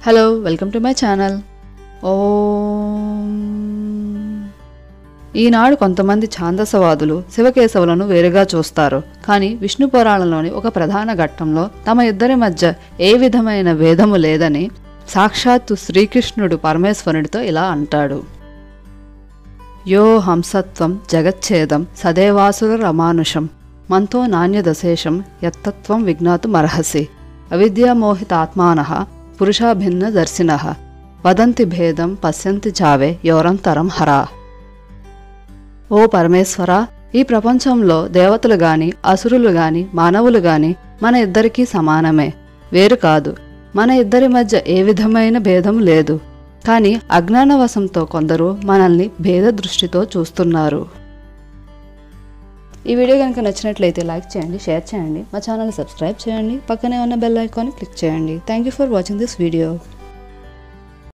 hello welcome to my channel ఓం ఈనాడు కొంతమంది ఛాందసవాదులు శివకేశవులను వేరుగా చూస్తారు కానీ విష్ణు పురాణంలోని ఒక ప్రధాన ఘట్టంలో తమ ఇద్దరి మధ్య ఏ విధమైన భేదము లేదని సాక్షాత్తు శ్రీకృష్ణుడు పరమేశ్వరుడితో ఇలా అంటాడు యో హంసత్వం జగచ్ఛేదం సదేవాసుర రమానుషం మంతో నాణ్యదశేషం యత్తత్వం విజ్ఞాతు మర్హసి అవిద్యామోహితాత్మాన పురుషాభిన్న దర్శిన వదంతి భేదం పశ్యంతి చావే యోరంతరం హరా ఓ పరమేశ్వర ఈ ప్రపంచంలో దేవతలు గాని అసురులు గాని మానవులు గాని మన ఇద్దరికీ సమానమే వేరు కాదు మన ఇద్దరి మధ్య ఏ విధమైన భేదం లేదు కానీ అజ్ఞానవశంతో కొందరు మనల్ని భేద దృష్టితో చూస్తున్నారు ఈ వీడియో కనుక నచ్చినట్లయితే లైక్ చేయండి షేర్ చేయండి మా ఛానల్ సబ్స్క్రైబ్ చేయండి పక్కనే ఉన్న బెల్ ఐకాన్ క్లిక్ చేయండి thank you for watching this video